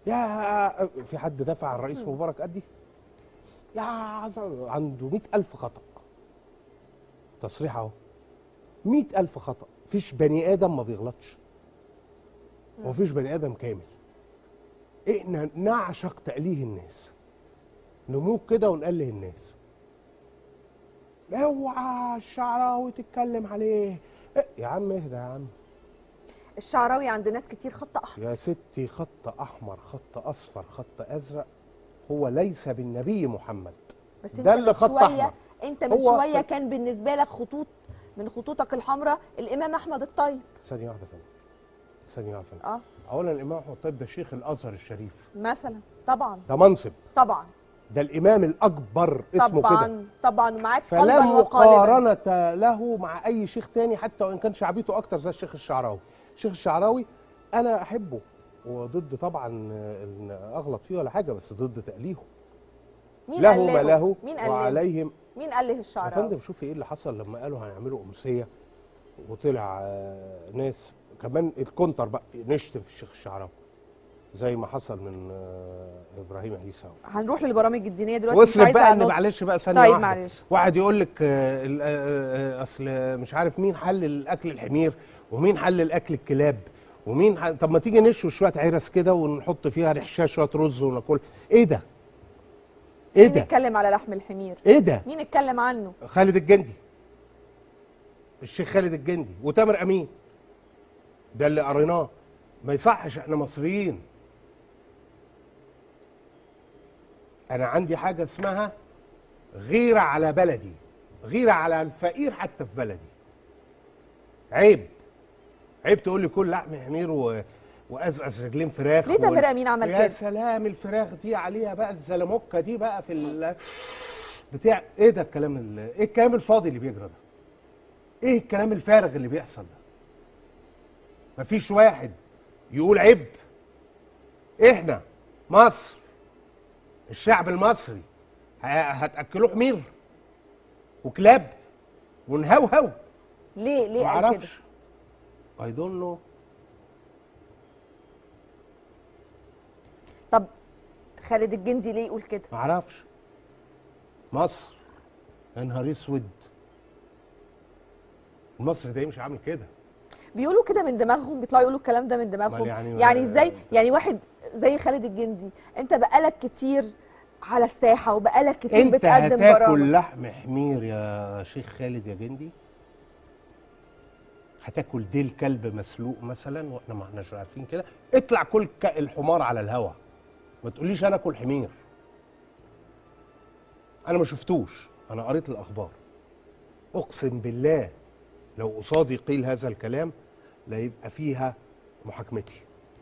يا في حد دافع عن الرئيس مبارك قدي يا عز- عنده مئة ألف خطأ تصريح اهو مئة ألف خطأ فيش بني آدم ما بيغلطش ومفيش بني آدم كامل احنا نعشق تأليه الناس نموت كده ونأله الناس اوعى الشعراوي تتكلم عليه إيه يا عم اهدى يا عم الشعراوي عند ناس كتير خط احمر يا ستي خط احمر خط اصفر خط ازرق هو ليس بالنبي محمد بس ده انت اللي من خط شويه أحمر. انت من هو- شويه كان بالنسبه لك خطوط من خطوطك الحمراء الامام احمد الطيب ثانيه واحده فندم ثانيه واحده فندم اه اولا الامام احمد طيب ده شيخ الازهر الشريف مثلا طبعا ده منصب طبعا ده الامام الاكبر اسمه كده طبعا طبعا معاك فلا قلبا وقالبا مقارنة له مع أي شيخ تاني حتى وإن كان شعبيته أكتر زي الشيخ الشعراوي الشيخ الشعراوي أنا أحبه وضد طبعا إن أغلط فيه ولا حاجة بس ضد تأليهه مين له قال ما له مين قال له وعليهم مين قال له يا الشعراوي فندم شوفي ايه اللي حصل لما قالوا هنعملوا امسيه وطلع آه، ناس كمان الكونتر بقى نشتم في الشيخ الشعراوي زي ما حصل من آه، ابراهيم عيسى هنروح للبرامج الدينيه دلوقتي مش وصلت عايزه بقى ان أنط. معلش بقى ثانيه طيب واحده معلش. واحد يقول لك آه، ال- آه، آه، اصل مش عارف مين حل الاكل الحمير ومين حل الاكل الكلاب ومين حل... طب ما تيجي نشوي شويه عرس كده ونحط فيها رحشاه شويه رز وناكل ايه ده ايه مين ده اتكلم على لحم الحمير ايه ده مين اتكلم عنه خالد الجندي الشيخ خالد الجندي وتامر امين ده اللي قريناه ما يصحش احنا مصريين انا عندي حاجه اسمها غيره على بلدي غيره على الفقير حتى في بلدي عيب عيب تقول لي كل لحم حمير و... وازقز رجلين فراخ ليه تامر وال- أمين عمل يا كده؟ سلام الفراخ دي عليها بقى الزلموكه دي بقى في ال... بتاع ايه ده الكلام ال... ايه الكلام الفاضي اللي بيجرى ده ايه الكلام الفارغ اللي بيحصل ده مفيش واحد يقول عيب احنا مصر الشعب المصري ه- هتاكلوه حمير وكلاب ونهوهو ليه ليه ما قال كده اعرفش اي دونت نو طب خالد الجندي ليه يقول كده ما اعرفش مصر يا نهار اسود مصر ده مش عامل كده بيقولوا كده من دماغهم بيطلعوا يقولوا الكلام ده من دماغهم أمال يعني- يعني ازاي يعني واحد زي خالد الجندي انت بقالك كتير على الساحه وبقالك كتير انت بتقدم هتاكل برامج لحم حمير يا شيخ خالد يا جندي هتاكل ديل كلب مسلوق مثلا واحنا ما احناش عارفين كده اطلع كل ك- الحمار على الهوا ما تقوليش انا اكل حمير انا ما شفتوش انا قريت الاخبار اقسم بالله لو قصادي قيل هذا الكلام لا يبقى فيها محاكمتي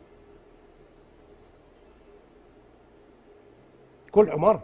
كل حمار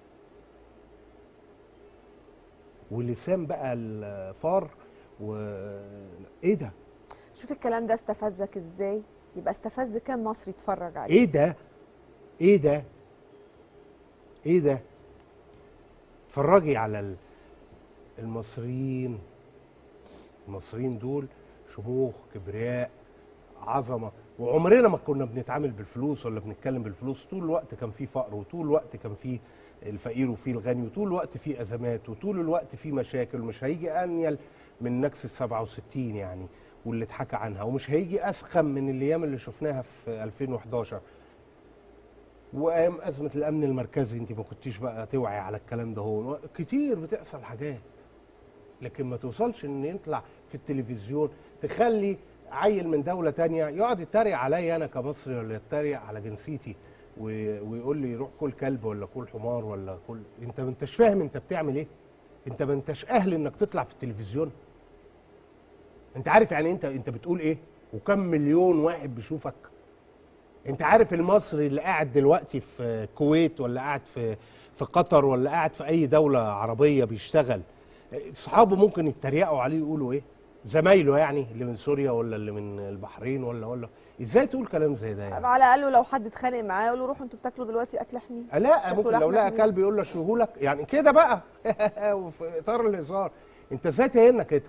ولسان بقى الفار و ايه ده شوف الكلام ده استفزك ازاي يبقى استفز كام مصري يتفرج عليه ايه ده ايه ده ايه ده اتفرجي على ال- المصريين المصريين دول شموخ كبرياء عظمه وعمرنا ما كنا بنتعامل بالفلوس ولا بنتكلم بالفلوس طول الوقت كان في فقر وطول الوقت كان في الفقير وفي الغني وطول الوقت في ازمات وطول الوقت في مشاكل مش هيجي انيل من نكسه 67 يعني واللي اتحكى عنها ومش هيجي اسخم من الايام اللي شفناها في 2011 وايام ازمه الامن المركزي انت ما كنتيش بقى توعي على الكلام ده هو كتير بتحصل حاجات لكن ما توصلش ان يطلع في التلفزيون تخلي عيل من دوله تانية يقعد يتريق عليا انا كمصري ولا يتريق على جنسيتي و- ويقول لي روح كل كلب ولا كل حمار ولا كل انت ما انتش فاهم انت بتعمل ايه انت ما انتش اهل انك تطلع في التلفزيون انت عارف يعني انت انت بتقول ايه وكم مليون واحد بيشوفك انت عارف المصري اللي قاعد دلوقتي في الكويت ولا قاعد في في قطر ولا قاعد في اي دوله عربيه بيشتغل اصحابه ممكن يتريقوا عليه يقولوا ايه زمايله يعني اللي من سوريا ولا اللي من البحرين ولا ولا ازاي تقول كلام زي ده يعني على الاقل لو حد اتخانق معاه يقول له روحوا انتوا بتاكلوا دلوقتي اكل حمير لا تاكلوا ممكن لو لحمة لقى حمير. كلب يقول له اشوهولك يعني كده بقى وفي اطار الهزار انت ازاي تهنا كده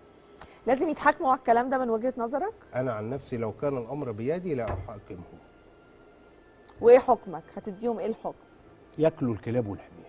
لازم يتحاكموا على الكلام ده من وجهه نظرك انا عن نفسي لو كان الامر بيدي لا احاكمه وايه حكمك هتديهم ايه الحكم ياكلوا الكلاب والحمير